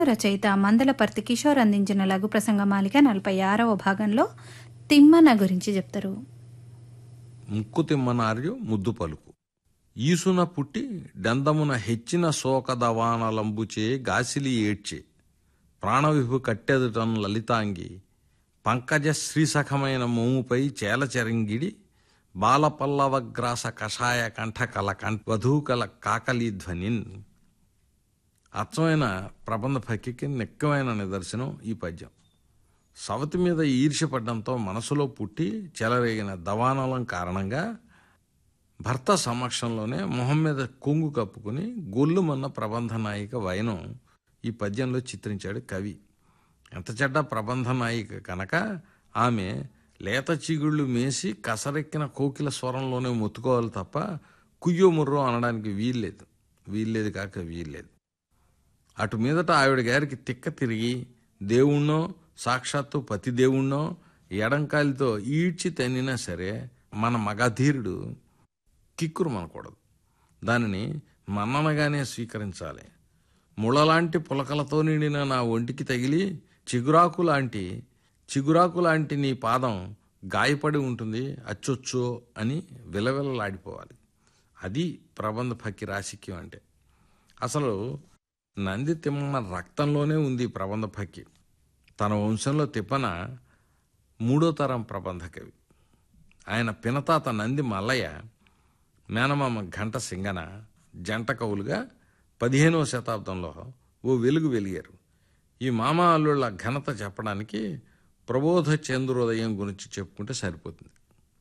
రచయిత మందలపర్తి కిషోర్ అందించిన లఘు ప్రసంగ మాలిక నలభై ఆరవ భాగంలో తిమ్మన గురించి చెప్తారు ముక్కు తిమ్మనార్యు ముద్దు పలుకు ఈసున పుట్టి డందమున హెచ్చిన శోక దవానలంబుచే గాసిలి ఏడ్చే ప్రాణవిభు కట్టెదుటను లలితాంగి పంకజ శ్రీసఖమైన మోముపై చేలచెరంగిడి బాలపల్లవగ్రాస కషాయ కంఠ కల కంఠ వధూకల కాకలి ధ్వనిన్ అచ్చమైన ప్రబంధ భక్తికి నిక్కమైన నిదర్శనం ఈ పద్యం సవతి మీద ఈర్ష్యపడ్డంతో మనసులో పుట్టి చెలరేగిన దవానలం కారణంగా భర్త సమక్షంలోనే మొహం మీద కొంగు కప్పుకుని గొల్లుమన్న ప్రబంధ నాయిక వైనం ఈ పద్యంలో చిత్రించాడు కవి ఎంత చెడ్డ ప్రబంధ నాయిక కనుక ఆమె లేత చీగుళ్ళు మేసి కసరెక్కిన కోకిల స్వరంలోనే మొత్తుకోవాలి తప్ప కుయ్యో ముర్రో అనడానికి వీల్లేదు వీల్లేదు కాక వీల్లేదు అటు మీదట ఆవిడ గారికి తిక్క తిరిగి దేవుణ్ణో సాక్షాత్తు పతి దేవుణ్ణో ఎడంకాలితో ఈడ్చి తన్నినా సరే మన మగధీరుడు కిక్కురు మనకూడదు దానిని మన్ననగానే స్వీకరించాలి ముళ్ళలాంటి పులకలతో నిండిన నా ఒంటికి తగిలి చిగురాకు లాంటి చిగురాకు లాంటి నీ పాదం గాయపడి ఉంటుంది అచ్చొచ్చో అని విలవిలలాడిపోవాలి అది ప్రబంధ ఫక్కి రాసిక్యం అంటే అసలు నంది తిమ్మన రక్తంలోనే ఉంది ఈ ప్రబంధ ఫక్కి తన వంశంలో తిప్పన మూడో తరం ప్రబంధ కవి ఆయన పినతాత నంది మల్లయ్య మేనమామ ఘంట సింగన జంట కవులుగా పదిహేనవ శతాబ్దంలో ఓ వెలుగు వెలిగారు ఈ మామ అల్లుళ్ళ ఘనత చెప్పడానికి ప్రబోధ చంద్రోదయం గురించి చెప్పుకుంటే సరిపోతుంది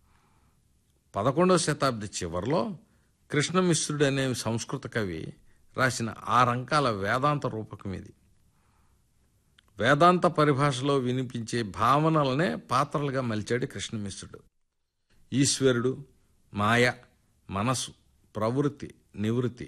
పదకొండవ శతాబ్ది చివరిలో కృష్ణమిశ్రుడు అనే సంస్కృత కవి రాసిన ఆరంకాల వేదాంత రూపకం ఇది వేదాంత పరిభాషలో వినిపించే భావనలనే పాత్రలుగా మలిచాడు కృష్ణమిశ్రుడు ఈశ్వరుడు మాయ మనసు ప్రవృత్తి నివృత్తి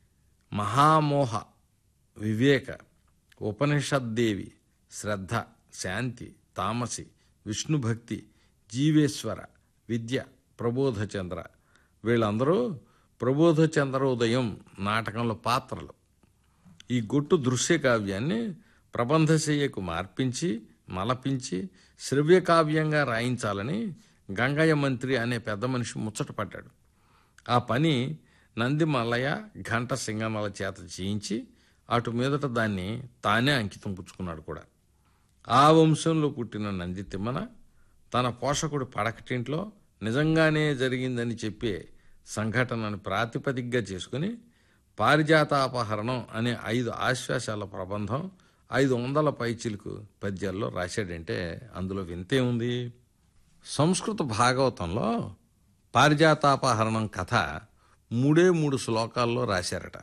మహామోహ వివేక ఉపనిషద్దేవి శ్రద్ధ శాంతి తామసి విష్ణుభక్తి జీవేశ్వర విద్య ప్రబోధచంద్ర వీళ్ళందరూ ప్రబోధచంద్రోదయం నాటకంలో పాత్రలు ఈ గొట్టు దృశ్య కావ్యాన్ని ప్రబంధశయ్యకు మార్పించి మలపించి శ్రవ్యకావ్యంగా రాయించాలని గంగయ్య మంత్రి అనే పెద్ద మనిషి ముచ్చటపడ్డాడు ఆ పని నంది మల్లయ్య ఘంట సింగనల చేత చేయించి అటు మీదట దాన్ని తానే అంకితం పుచ్చుకున్నాడు కూడా ఆ వంశంలో పుట్టిన నంది తిమ్మన తన పోషకుడి పడకటింట్లో నిజంగానే జరిగిందని చెప్పే సంఘటనను ప్రాతిపదికగా చేసుకుని పారిజాతాపహరణం అనే ఐదు ఆశ్వాసాల ప్రబంధం ఐదు వందల పైచిలకు పద్యాల్లో రాశాడంటే అందులో వింతే ఉంది సంస్కృత భాగవతంలో పారిజాతాపహరణం కథ మూడే మూడు శ్లోకాల్లో రాశారట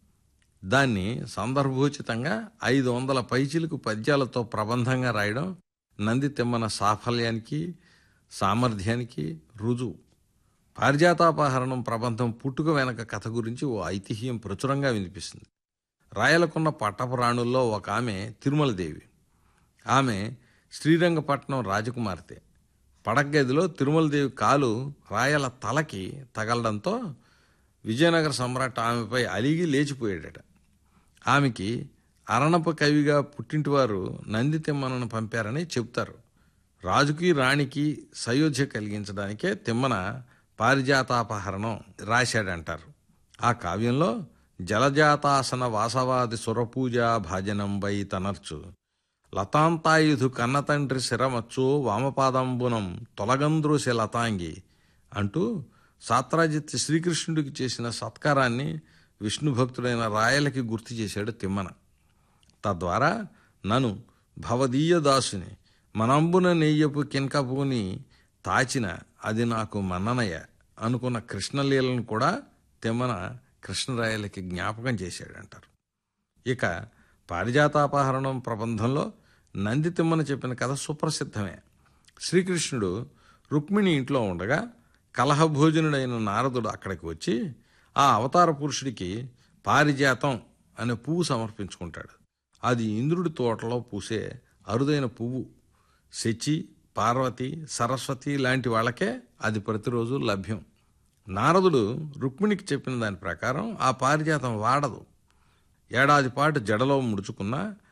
దాన్ని సందర్భోచితంగా ఐదు వందల పైచిలకు పద్యాలతో ప్రబంధంగా రాయడం నంది తిమ్మన సాఫల్యానికి సామర్థ్యానికి రుజువు పారిజాతాపహరణం ప్రబంధం పుట్టుక వెనక కథ గురించి ఓ ఐతిహ్యం ప్రచురంగా వినిపిస్తుంది రాయలకున్న పట్టపురాణుల్లో ఒక ఆమె తిరుమలదేవి ఆమె శ్రీరంగపట్నం రాజకుమార్తె పడగదిలో తిరుమలదేవి కాలు రాయల తలకి తగలడంతో విజయనగర సమ్రాట్ ఆమెపై అలిగి లేచిపోయాడట ఆమెకి అరణప కవిగా పుట్టింటివారు నంది తిమ్మనను పంపారని చెప్తారు రాజుకి రాణికి సయోధ్య కలిగించడానికే తిమ్మన పారిజాతాపహరణం రాశాడంటారు ఆ కావ్యంలో జలజాతాసన వాసవాది సురపూజ భాజనంబై తనర్చు లతాంతాయుధు కన్నతండ్రి శిరమచ్చు వామపాదంబునం తొలగంద్రోసి లతాంగి అంటూ సాత్రాజిత్ శ్రీకృష్ణుడికి చేసిన సత్కారాన్ని విష్ణు భక్తుడైన రాయలకి గుర్తు చేశాడు తిమ్మన తద్వారా నన్ను భవదీయ దాసుని మనంబున నెయ్యపు కింకపుని తాచిన అది నాకు మన్ననయ్య అనుకున్న కృష్ణలీలను కూడా తిమ్మన కృష్ణరాయలకి జ్ఞాపకం చేశాడంటారు ఇక పారిజాతాపహరణం ప్రబంధంలో నంది తిమ్మన చెప్పిన కథ సుప్రసిద్ధమే శ్రీకృష్ణుడు రుక్మిణి ఇంట్లో ఉండగా కలహభోజనుడైన నారదుడు అక్కడికి వచ్చి ఆ అవతార పురుషుడికి పారిజాతం అనే పువ్వు సమర్పించుకుంటాడు అది ఇంద్రుడి తోటలో పూసే అరుదైన పువ్వు శచి పార్వతి సరస్వతి లాంటి వాళ్ళకే అది ప్రతిరోజు లభ్యం నారదుడు రుక్మిణికి చెప్పిన దాని ప్రకారం ఆ పారిజాతం వాడదు ఏడాది పాటు జడలో ముడుచుకున్నా